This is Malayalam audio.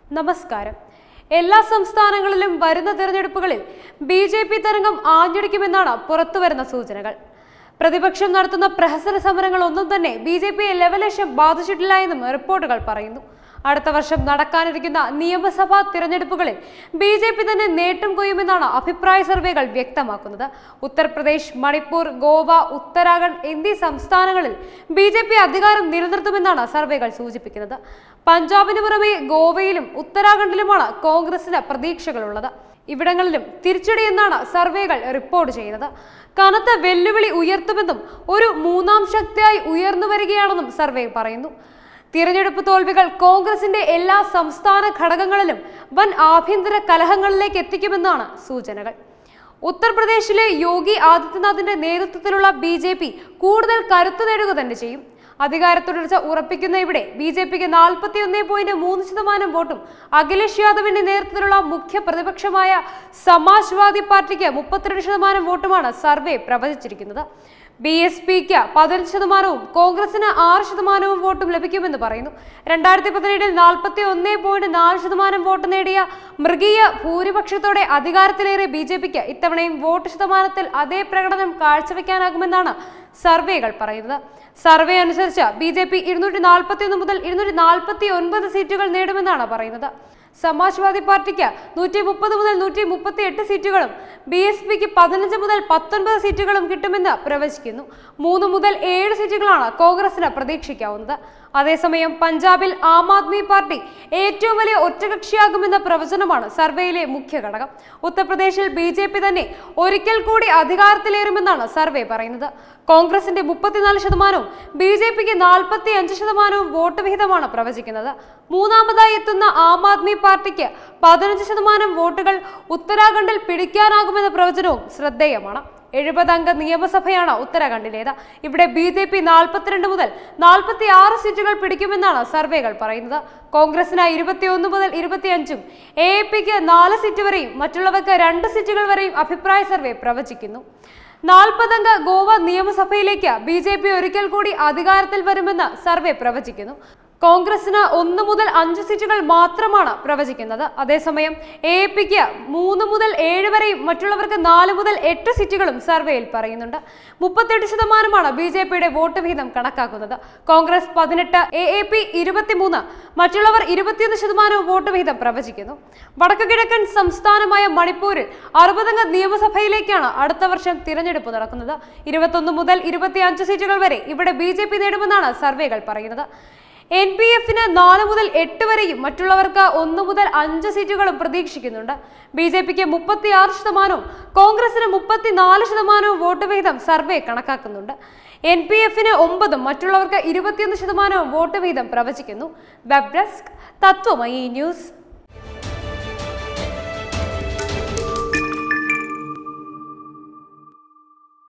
നമസ്കാരം എല്ലാ സംസ്ഥാനങ്ങളിലും വരുന്ന തിരഞ്ഞെടുപ്പുകളിൽ ബി ജെ പി തരംഗം ആഞ്ഞടിക്കുമെന്നാണ് പുറത്തുവരുന്ന സൂചനകൾ പ്രതിപക്ഷം നടത്തുന്ന പ്രഹസന സമരങ്ങൾ ഒന്നും തന്നെ ബി ജെ പിയെ ലെവലേശം ബാധിച്ചിട്ടില്ല എന്നും റിപ്പോർട്ടുകൾ പറയുന്നു അടുത്ത വർഷം നടക്കാനിരിക്കുന്ന നിയമസഭാ തിരഞ്ഞെടുപ്പുകളിൽ ബി ജെ പി തന്നെ നേട്ടം കൊയ്യുമെന്നാണ് അഭിപ്രായ സർവേകൾ വ്യക്തമാക്കുന്നത് ഉത്തർപ്രദേശ് മണിപ്പൂർ ഗോവ ഉത്തരാഖണ്ഡ് എന്നീ സംസ്ഥാനങ്ങളിൽ ബി ജെ പി അധികാരം നിലനിർത്തുമെന്നാണ് സർവേകൾ സൂചിപ്പിക്കുന്നത് പഞ്ചാബിന് പുറമെ ഗോവയിലും ഉത്തരാഖണ്ഡിലുമാണ് കോൺഗ്രസിന് പ്രതീക്ഷകളുള്ളത് ഇവിടങ്ങളിലും തിരിച്ചടിയെന്നാണ് സർവേകൾ റിപ്പോർട്ട് ചെയ്യുന്നത് കനത്ത വെല്ലുവിളി ഉയർത്തുമെന്നും ഒരു മൂന്നാം ശക്തിയായി ഉയർന്നു വരികയാണെന്നും സർവേ പറയുന്നു തിരഞ്ഞെടുപ്പ് തോൽവികൾ കോൺഗ്രസിന്റെ എല്ലാ സംസ്ഥാന ഘടകങ്ങളിലും വൻ ആഭ്യന്തര കലഹങ്ങളിലേക്ക് എത്തിക്കുമെന്നാണ് സൂചനകൾ ഉത്തർപ്രദേശിലെ യോഗി ആദിത്യനാഥിന്റെ നേതൃത്വത്തിലുള്ള ബി ജെ പി കൂടുതൽ കരുത്തു നേടുക തന്നെ ചെയ്യും അധികാര തുടർച്ച ഉറപ്പിക്കുന്ന ഇവിടെ ബി ജെ പിക്ക് നാൽപ്പത്തി ഒന്ന് പോയിന്റ് മൂന്ന് ശതമാനം വോട്ടും അഖിലേഷ് യാദവിന്റെ നേതൃത്വത്തിലുള്ള മുഖ്യ പ്രതിപക്ഷമായ സമാജ്വാദി പാർട്ടിക്ക് മുപ്പത്തിരണ്ട് ശതമാനം വോട്ടുമാണ് സർവേ പ്രവചിച്ചിരിക്കുന്നത് ബി എസ് പിക്ക് പതിനഞ്ച് ശതമാനവും കോൺഗ്രസിന് ആറ് ശതമാനവും വോട്ടും ലഭിക്കുമെന്ന് പറയുന്നു രണ്ടായിരത്തി പതിനേഴിൽ നാൽപ്പത്തി ഒന്ന് പോയിന്റ് നാല് ശതമാനം വോട്ട് നേടിയ മൃഗീയ ഭൂരിപക്ഷത്തോടെ അധികാരത്തിലേറെ ബി ജെ പിക്ക് ഇത്തവണയും വോട്ട് ശതമാനത്തിൽ അതേ പ്രകടനം കാഴ്ചവെക്കാനാകുമെന്നാണ് സർവേകൾ പറയുന്നത് സർവേ അനുസരിച്ച് ബി ജെ പി ഇരുന്നൂറ്റി നാൽപ്പത്തി ഒന്ന് മുതൽ ഇരുന്നൂറ്റി നാൽപ്പത്തി ഒൻപത് സീറ്റുകൾ നേടുമെന്നാണ് പറയുന്നത് സമാജ്വാദി പാർട്ടിക്ക് നൂറ്റി മുപ്പത് മുതൽ നൂറ്റി മുപ്പത്തി എട്ട് സീറ്റുകളും ബി എസ് പിക്ക് പതിനഞ്ച് മുതൽ പത്തൊൻപത് സീറ്റുകളും കിട്ടുമെന്ന് പ്രവചിക്കുന്നു മൂന്ന് മുതൽ ഏഴ് സീറ്റുകളാണ് കോൺഗ്രസിന് പ്രതീക്ഷിക്കാവുന്നത് അതേസമയം പഞ്ചാബിൽ ആം ആദ്മി പാർട്ടി ഏറ്റവും വലിയ ഒറ്റകക്ഷിയാകുമെന്ന പ്രവചനമാണ് സർവേയിലെ മുഖ്യ ഘടകം ഉത്തർപ്രദേശിൽ ബി ജെ പി തന്നെ ഒരിക്കൽ കൂടി അധികാരത്തിലേറുമെന്നാണ് സർവേ പറയുന്നത് കോൺഗ്രസിന്റെ മുപ്പത്തിനാല് ശതമാനവും ബി ജെ പിക്ക് നാൽപ്പത്തി അഞ്ച് ശതമാനവും വോട്ട് വിഹിതമാണ് പ്രവചിക്കുന്നത് മൂന്നാമതായി എത്തുന്ന ആം ആദ്മി പാർട്ടിക്ക് പതിനഞ്ച് ശതമാനം വോട്ടുകൾ ഉത്തരാഖണ്ഡിൽ പിടിക്കാനാകുമെന്ന പ്രവചനവും ശ്രദ്ധേയമാണ് എഴുപത് അംഗ നിയമസഭയാണ് ഉത്തരാഖണ്ഡിലേത് ഇവിടെ ബി ജെ പി നാൽപ്പത്തിരണ്ട് മുതൽ നാൽപ്പത്തി ആറ് സീറ്റുകൾ പിടിക്കുമെന്നാണ് സർവേകൾ പറയുന്നത് കോൺഗ്രസിന് ഇരുപത്തിയൊന്ന് മുതൽ ഇരുപത്തിയഞ്ചും എ എ പിക്ക് നാല് സീറ്റ് വരെയും മറ്റുള്ളവർക്ക് രണ്ട് സീറ്റുകൾ വരെയും അഭിപ്രായ സർവേ പ്രവചിക്കുന്നു നാൽപ്പതംഗ ഗോവ നിയമസഭയിലേക്ക് ബി ജെ പി ഒരിക്കൽ കൂടി അധികാരത്തിൽ വരുമെന്ന് സർവേ പ്രവചിക്കുന്നു കോൺഗ്രസിന് ഒന്ന് മുതൽ അഞ്ച് സീറ്റുകൾ മാത്രമാണ് പ്രവചിക്കുന്നത് അതേസമയം എ പിക്ക് മൂന്ന് മുതൽ ഏഴ് വരെയും മറ്റുള്ളവർക്ക് നാല് മുതൽ എട്ട് സീറ്റുകളും സർവേയിൽ പറയുന്നുണ്ട് മുപ്പത്തെട്ട് ശതമാനമാണ് ബി ജെ പിയുടെ വോട്ട് വിഹിതം കണക്കാക്കുന്നത് കോൺഗ്രസ് പതിനെട്ട് എ എ പി ഇരുപത്തിമൂന്ന് മറ്റുള്ളവർ ഇരുപത്തിയൊന്ന് ശതമാനവും വോട്ട് വിഹിതം പ്രവചിക്കുന്നു വടക്കു കിഴക്കൻ സംസ്ഥാനമായ മണിപ്പൂരിൽ അറുപതംഗ നിയമസഭയിലേക്കാണ് അടുത്ത വർഷം തിരഞ്ഞെടുപ്പ് നടക്കുന്നത് ഇരുപത്തൊന്ന് മുതൽ ഇരുപത്തിയഞ്ച് സീറ്റുകൾ വരെ ഇവിടെ ബി ജെ പി നേടുമെന്നാണ് സർവേകൾ പറയുന്നത് എൻ പി എഫിന് നാല് മുതൽ എട്ട് വരെയും മറ്റുള്ളവർക്ക് ഒന്ന് മുതൽ അഞ്ച് സീറ്റുകളും പ്രതീക്ഷിക്കുന്നുണ്ട് ബി ജെ പിക്ക് മുപ്പത്തി ആറ് ശതമാനവും കോൺഗ്രസിന് മുപ്പത്തിനാല് ശതമാനവും വോട്ട് വിഹിതം സർവേ കണക്കാക്കുന്നുണ്ട് എൻ പി എഫിന് ഒമ്പതും മറ്റുള്ളവർക്ക് ഇരുപത്തിയൊന്ന് ശതമാനവും വോട്ട് വീതം പ്രവചിക്കുന്നു വെബ് ഡെസ്ക് തത്വമയി ന്യൂസ്